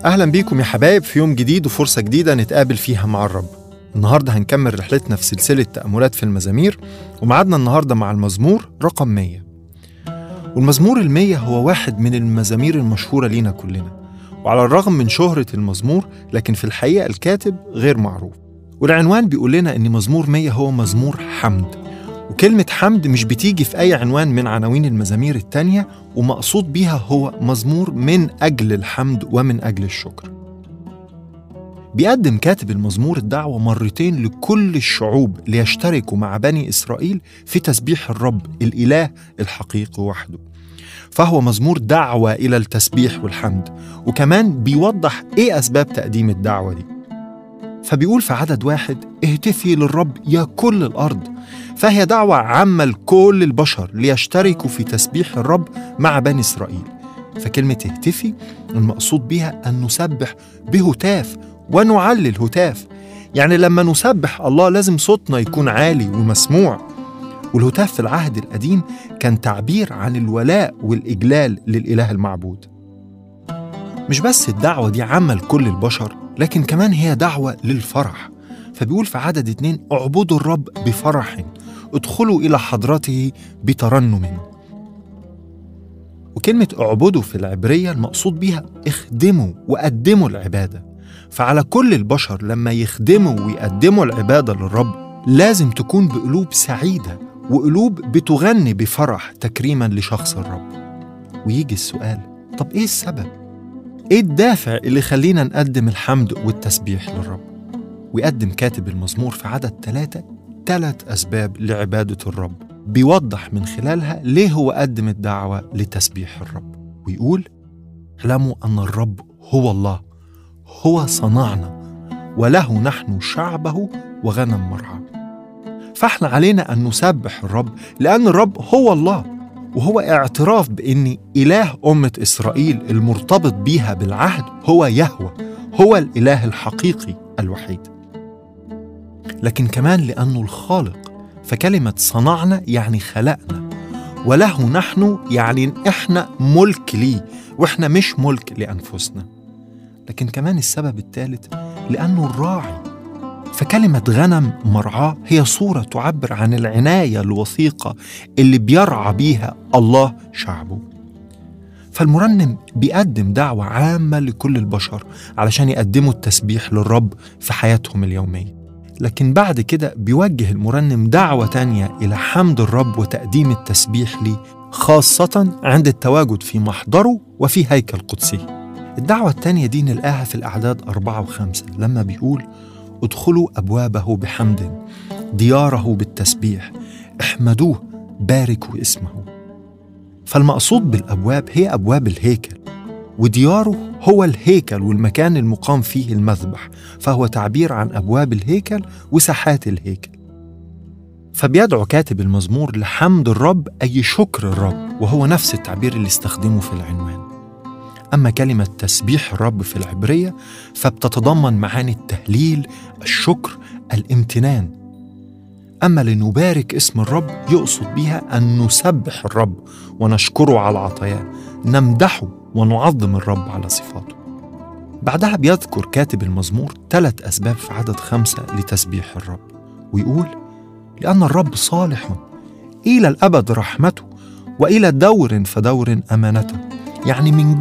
أهلا بيكم يا حبايب في يوم جديد وفرصة جديدة نتقابل فيها مع الرب النهاردة هنكمل رحلتنا في سلسلة تأملات في المزامير ومعادنا النهاردة مع المزمور رقم 100 والمزمور المية هو واحد من المزامير المشهورة لينا كلنا وعلى الرغم من شهرة المزمور لكن في الحقيقة الكاتب غير معروف والعنوان بيقول لنا إن مزمور 100 هو مزمور حمد وكلمة حمد مش بتيجي في أي عنوان من عناوين المزامير التانية ومقصود بيها هو مزمور من أجل الحمد ومن أجل الشكر بيقدم كاتب المزمور الدعوة مرتين لكل الشعوب ليشتركوا مع بني إسرائيل في تسبيح الرب الإله الحقيقي وحده فهو مزمور دعوة إلى التسبيح والحمد وكمان بيوضح إيه أسباب تقديم الدعوة دي فبيقول في عدد واحد اهتفي للرب يا كل الأرض فهي دعوة عامة لكل البشر ليشتركوا في تسبيح الرب مع بني إسرائيل فكلمة اهتفي المقصود بها أن نسبح بهتاف ونعلي الهتاف يعني لما نسبح الله لازم صوتنا يكون عالي ومسموع والهتاف في العهد القديم كان تعبير عن الولاء والإجلال للإله المعبود مش بس الدعوة دي عامة لكل البشر لكن كمان هي دعوة للفرح فبيقول في عدد اتنين اعبدوا الرب بفرح ادخلوا إلى حضرته بترنم وكلمة اعبدوا في العبرية المقصود بيها اخدموا وقدموا العبادة فعلى كل البشر لما يخدموا ويقدموا العبادة للرب لازم تكون بقلوب سعيدة وقلوب بتغني بفرح تكريما لشخص الرب ويجي السؤال طب ايه السبب؟ ايه الدافع اللي يخلينا نقدم الحمد والتسبيح للرب؟ ويقدم كاتب المزمور في عدد ثلاثة ثلاث أسباب لعبادة الرب بيوضح من خلالها ليه هو قدم الدعوة لتسبيح الرب ويقول اعلموا أن الرب هو الله هو صنعنا وله نحن شعبه وغنم مرعاه فاحنا علينا أن نسبح الرب لأن الرب هو الله وهو اعتراف بأن إله أمة إسرائيل المرتبط بيها بالعهد هو يهوى هو الإله الحقيقي الوحيد لكن كمان لأنه الخالق فكلمة صنعنا يعني خلقنا وله نحن يعني إحنا ملك ليه وإحنا مش ملك لأنفسنا لكن كمان السبب الثالث لأنه الراعي فكلمة غنم مرعاه هي صورة تعبر عن العناية الوثيقة اللي بيرعى بيها الله شعبه فالمرنم بيقدم دعوة عامة لكل البشر علشان يقدموا التسبيح للرب في حياتهم اليومية لكن بعد كده بيوجه المرنم دعوة تانية إلى حمد الرب وتقديم التسبيح ليه خاصة عند التواجد في محضره وفي هيكل قدسي الدعوة التانية دي نلقاها في الأعداد أربعة وخمسة لما بيقول ادخلوا أبوابه بحمد دياره بالتسبيح احمدوه باركوا اسمه فالمقصود بالأبواب هي أبواب الهيكل ودياره هو الهيكل والمكان المقام فيه المذبح فهو تعبير عن أبواب الهيكل وساحات الهيكل فبيدعو كاتب المزمور لحمد الرب أي شكر الرب وهو نفس التعبير اللي استخدمه في العنوان أما كلمة تسبيح الرب في العبرية فبتتضمن معاني التهليل الشكر الامتنان أما لنبارك اسم الرب يقصد بها أن نسبح الرب ونشكره على عطاياه نمدحه ونعظم الرب على صفاته بعدها بيذكر كاتب المزمور ثلاث أسباب في عدد خمسة لتسبيح الرب ويقول لأن الرب صالح إلى الأبد رحمته وإلى دور فدور أمانته يعني من